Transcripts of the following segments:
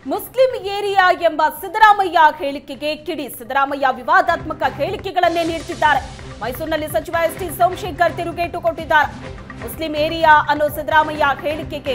Muslim area ಎಂಬ ಸಿದ್ದರಾಮಯ್ಯ ಹೇಳಿಕೆಗೆ ಕಿಡಿ ಸಿದ್ದರಾಮಯ್ಯ ವಿವಾದಾತ್ಮಕ ಹೇಳಿಕೆಗಳನ್ನೇ ನೀಡುತ್ತಿದ್ದಾರೆ ಮೈಸೂರಿನಲ್ಲಿ ಸಚಿವ ಎಸ್ ಟಿ ಸೋಮಶೇಖರ್ ತಿರುಗೇಟು ಕೊಟ್ಟಿದ್ದಾರೆ ಮುಸ್ಲಿಂ ಏರಿಯಾ ಅನ್ನೋ ಸಿದ್ದರಾಮಯ್ಯ ಹೇಳಿಕೆಗೆ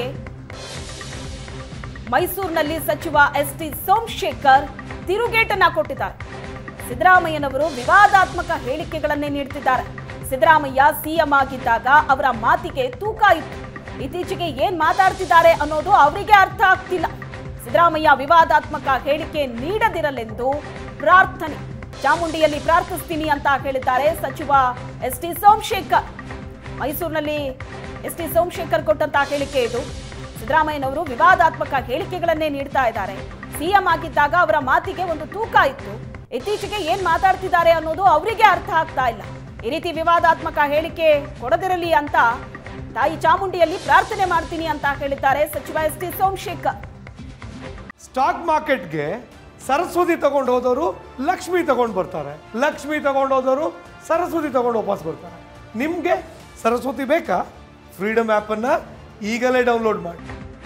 ಮೈಸೂರಿನಲ್ಲಿ ಸಚಿವ ಎಸ್ ಟಿ ಸೋಮಶೇಖರ್ ತಿರುಗೇಟನ್ನ ಕೊಟ್ಟಿದ್ದಾರೆ ಸಿದ್ದರಾಮಯ್ಯನವರು ವಿವಾದಾತ್ಮಕ ಹೇಳಿಕೆಗಳನ್ನೇ ನೀಡುತ್ತಿದ್ದಾರೆ ಸಿದ್ದರಾಮಯ್ಯ ಸಿಎಂ ಆಗಿದ್ದಾಗ ಅವರ ಮಾತಿಗೆ ತೂಕ ಇತ್ತು ಇತ್ತೀಚೆಗೆ ಏನ್ ಮಾತಾಡ್ತಿದ್ದಾರೆ ಅನ್ನೋದು ಅವರಿಗೆ ಅರ್ಥ ಆಗ್ತಿಲ್ಲ ಸಿದ್ದರಾಮಯ್ಯ ವಿವಾದಾತ್ಮಕ ಹೇಳಿಕೆ ನೀಡದಿರಲೆಂದು ಪ್ರಾರ್ಥನೆ ಚಾಮುಂಡಿಯಲ್ಲಿ ಪ್ರಾರ್ಥಿಸ್ತೀನಿ ಅಂತ ಹೇಳಿದ್ದಾರೆ ಸಚಿವ ಎಸ್ ಟಿ ಸೋಮಶೇಖರ್ ಮೈಸೂರಿನಲ್ಲಿ ಎಸ್ ಟಿ ಸೋಮಶೇಖರ್ ಕೊಟ್ಟಂತ ಹೇಳಿಕೆ ಇದು ಸಿದ್ದರಾಮಯ್ಯನವರು ವಿವಾದಾತ್ಮಕ ಹೇಳಿಕೆಗಳನ್ನೇ ನೀಡ್ತಾ ಇದ್ದಾರೆ ಸಿಎಂ ಆಗಿದ್ದಾಗ ಅವರ ಮಾತಿಗೆ ಒಂದು ತೂಕ ಇತ್ತು ಇತ್ತೀಚೆಗೆ ಏನ್ ಮಾತಾಡ್ತಿದ್ದಾರೆ ಅನ್ನೋದು ಅವರಿಗೆ ಅರ್ಥ ಆಗ್ತಾ ಇಲ್ಲ ಈ ರೀತಿ ವಿವಾದಾತ್ಮಕ ಹೇಳಿಕೆ ಕೊಡದಿರಲಿ ಅಂತ ತಾಯಿ ಚಾಮುಂಡಿಯಲ್ಲಿ ಪ್ರಾರ್ಥನೆ ಮಾಡ್ತೀನಿ ಅಂತ ಹೇಳಿದ್ದಾರೆ ಸಚಿವ ಎಸ್ ಟಿ ಸೋಮಶೇಖರ್ ಸ್ಟಾಕ್ ಮಾರ್ಕೆಟ್ಗೆ ಸರಸ್ವತಿ ತಗೊಂಡು ಹೋದವರು ಲಕ್ಷ್ಮಿ ತಗೊಂಡು ಬರ್ತಾರೆ ಲಕ್ಷ್ಮಿ ತಗೊಂಡು ಹೋದವರು ಸರಸ್ವತಿ ತಗೊಂಡು ವಾಪಸ್ ಬರ್ತಾರೆ ನಿಮಗೆ ಸರಸ್ವತಿ ಬೇಕಾ ಫ್ರೀಡಮ್ ಆ್ಯಪನ್ನು ಈಗಲೇ ಡೌನ್ಲೋಡ್ ಮಾಡಿ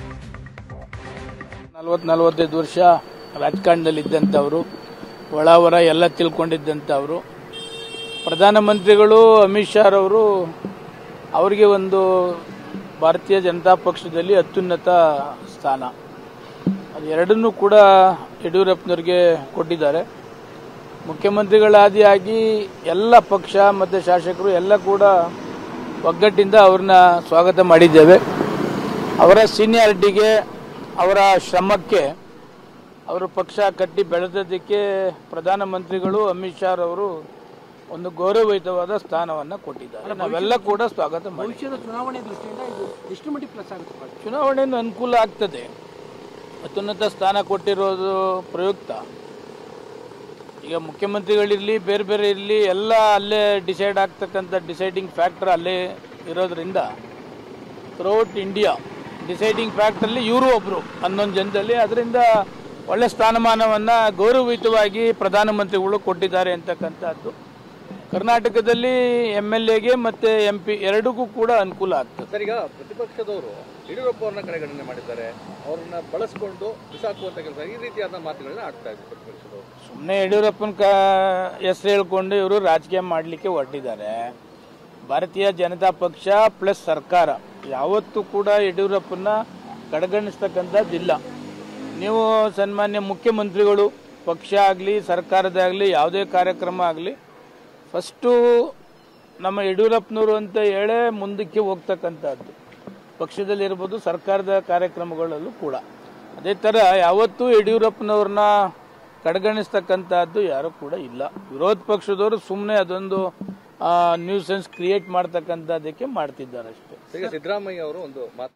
ನಲ್ವತ್ತು ನಲವತ್ತೈದು ವರ್ಷ ರಾಜಕಾರಣದಲ್ಲಿದ್ದಂಥವರು ಒಳ ಹೊರ ಎಲ್ಲ ತಿಳ್ಕೊಂಡಿದ್ದಂಥವರು ಪ್ರಧಾನಮಂತ್ರಿಗಳು ಅಮಿತ್ ಶಾ ಅವರು ಅವರಿಗೆ ಒಂದು ಭಾರತೀಯ ಜನತಾ ಪಕ್ಷದಲ್ಲಿ ಅತ್ಯುನ್ನತ ಸ್ಥಾನ ಅದೆರಡನ್ನೂ ಕೂಡ ಯಡಿಯೂರಪ್ಪನವ್ರಿಗೆ ಕೊಟ್ಟಿದ್ದಾರೆ ಮುಖ್ಯಮಂತ್ರಿಗಳಾದಿಯಾಗಿ ಎಲ್ಲ ಪಕ್ಷ ಮತ್ತು ಶಾಸಕರು ಎಲ್ಲ ಕೂಡ ಒಗ್ಗಟ್ಟಿಂದ ಅವ್ರನ್ನ ಸ್ವಾಗತ ಮಾಡಿದ್ದೇವೆ ಅವರ ಸೀನಿಯಾರಿಟಿಗೆ ಅವರ ಶ್ರಮಕ್ಕೆ ಅವರು ಪಕ್ಷ ಕಟ್ಟಿ ಬೆಳೆದದ್ದಕ್ಕೆ ಪ್ರಧಾನಮಂತ್ರಿಗಳು ಅಮಿತ್ ಶಾ ಅವರು ಒಂದು ಗೌರವಯುತವಾದ ಸ್ಥಾನವನ್ನು ಕೊಟ್ಟಿದ್ದಾರೆ ನಾವೆಲ್ಲ ಕೂಡ ಸ್ವಾಗತ ಮಾಡಿ ಭವಿಷ್ಯದ ಚುನಾವಣೆ ದೃಷ್ಟಿಯಿಂದ ಇದು ಎಷ್ಟು ಮಟ್ಟಿಗೆ ಪ್ಲಸ್ ಆಗುತ್ತೆ ಸರ್? ಚುನಾವಣೆಯನ್ನು ಅನುಕೂಲ ಆಗ್ತದೆ ಅತ್ಯುನ್ನತ ಸ್ಥಾನ ಕೊಟ್ಟಿರೋದು ಪ್ರಯುಕ್ತ ಈಗ ಮುಖ್ಯಮಂತ್ರಿಗಳಿರಲಿ ಬೇರೆ ಬೇರೆ ಇರಲಿ ಎಲ್ಲ ಅಲ್ಲೇ ಡಿಸೈಡ್ ಆಗ್ತಕ್ಕಂಥ ಡಿಸೈಡಿಂಗ್ ಫ್ಯಾಕ್ಟರ್ ಅಲ್ಲೇ ಇರೋದ್ರಿಂದ ಥ್ರೂಔಟ್ ಇಂಡಿಯಾ ಡಿಸೈಡಿಂಗ್ ಫ್ಯಾಕ್ಟ್ರಲ್ಲಿ ಇವರು ಒಬ್ಬರು ಹನ್ನೊಂದು ಜನದಲ್ಲಿ ಅದರಿಂದ ಒಳ್ಳೆ ಸ್ಥಾನಮಾನವನ್ನು ಗೌರವಯುತವಾಗಿ ಪ್ರಧಾನಮಂತ್ರಿಗಳು ಕೊಟ್ಟಿದ್ದಾರೆ ಅಂತಕ್ಕಂಥದ್ದು ಕರ್ನಾಟಕದಲ್ಲಿ ಎಮ್ ಎಲ್ ಎಗೆ ಮತ್ತು ಎಂ ಪಿ ಎರಡಿಗೂ ಕೂಡ ಅನುಕೂಲ ಆಗ್ತದೆ ಸರ್ ಈಗ ಪ್ರತಿಪಕ್ಷದವರು ಯಡಿಯೂರಪ್ಪ ಅವ್ರನ್ನ ಕಡೆಗಣನೆ ಮಾಡಿದ್ದಾರೆ ಅವ್ರನ್ನ ಬಳಸ್ಕೊಂಡು ಬಿಸಾಕುವಂತ ಕೆಲಸ ಈ ರೀತಿಯಾದ ಮಾತುಗಳನ್ನ ಆಡ್ತಾ ಇದೆ ಪ್ರತಿಪಕ್ಷದವರು ಸುಮ್ಮನೆ ಯಡಿಯೂರಪ್ಪನ ಕ ಹೆಸರು ಹೇಳ್ಕೊಂಡು ಇವರು ರಾಜಕೀಯ ಮಾಡಲಿಕ್ಕೆ ಹೊರಟಿದ್ದಾರೆ ಭಾರತೀಯ ಜನತಾ ಪಕ್ಷ ಪ್ಲಸ್ ಸರ್ಕಾರ ಯಾವತ್ತೂ ಕೂಡ ಯಡಿಯೂರಪ್ಪನ ಕಡೆಗಣಿಸ್ತಕ್ಕಂಥದ್ದಿಲ್ಲ ನೀವು ಸನ್ಮಾನ್ಯ ಮುಖ್ಯಮಂತ್ರಿಗಳು ಪಕ್ಷ ಆಗಲಿ ಸರ್ಕಾರದಾಗಲಿ ಯಾವುದೇ ಕಾರ್ಯಕ್ರಮ ಆಗಲಿ ಫಸ್ಟು ನಮ್ಮ ಯಡಿಯೂರಪ್ಪನವರು ಅಂತ ಹೇಳೇ ಮುಂದಕ್ಕೆ ಹೋಗ್ತಕ್ಕಂಥದ್ದು ಪಕ್ಷದಲ್ಲಿರ್ಬೋದು ಸರ್ಕಾರದ ಕಾರ್ಯಕ್ರಮಗಳಲ್ಲೂ ಕೂಡ ಅದೇ ಥರ ಯಾವತ್ತೂ ಯಡಿಯೂರಪ್ಪನವ್ರನ್ನ ಕಡೆಗಣಿಸ್ತಕ್ಕಂಥದ್ದು ಯಾರೂ ಕೂಡ ಇಲ್ಲ ವಿರೋಧ ಪಕ್ಷದವರು ಸುಮ್ಮನೆ ಅದೊಂದು ನ್ಯೂಸೆನ್ಸ್ ಕ್ರಿಯೇಟ್ ಮಾಡ್ತಕ್ಕಂಥದ್ದಕ್ಕೆ ಮಾಡ್ತಿದ್ದಾರೆ ಅಷ್ಟೇ ಈಗ ಸಿದ್ದರಾಮಯ್ಯ ಅವರು ಒಂದು ಮಾತು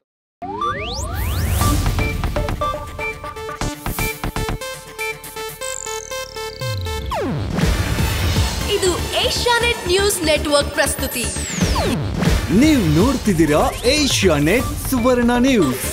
ಇದು ಏಷ್ಯಾನೆಟ್ ನ್ಯೂಸ್ ನೆಟ್ವರ್ಕ್ ಪ್ರಸ್ತುತಿ ನೀವು ನೋಡ್ತಿದ್ದೀರಾ Asianet Suvarna news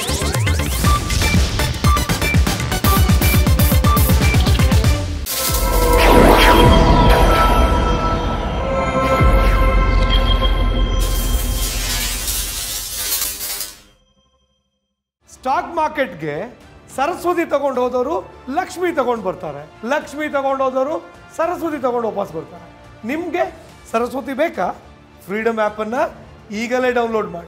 stock ಮಾರ್ಕೆಟ್ಗೆ ಸರಸ್ವತಿ ತಗೊಂಡು ಹೋದವರು ಲಕ್ಷ್ಮಿ ತಗೊಂಡು ಬರ್ತಾರೆ ಲಕ್ಷ್ಮಿ ತಗೊಂಡು ಹೋದವರು ಸರಸ್ವತಿ ತಗೊಂಡು ವಾಪಸ್ ಬರ್ತಾರೆ ನಿಮಗೆ ಸರಸ್ವತಿ ಬೇಕಾ ಫ್ರೀಡಮ್ ಆ್ಯಪನ್ನು ಈಗಲೇ ಡೌನ್ಲೋಡ್ ಮಾಡಿ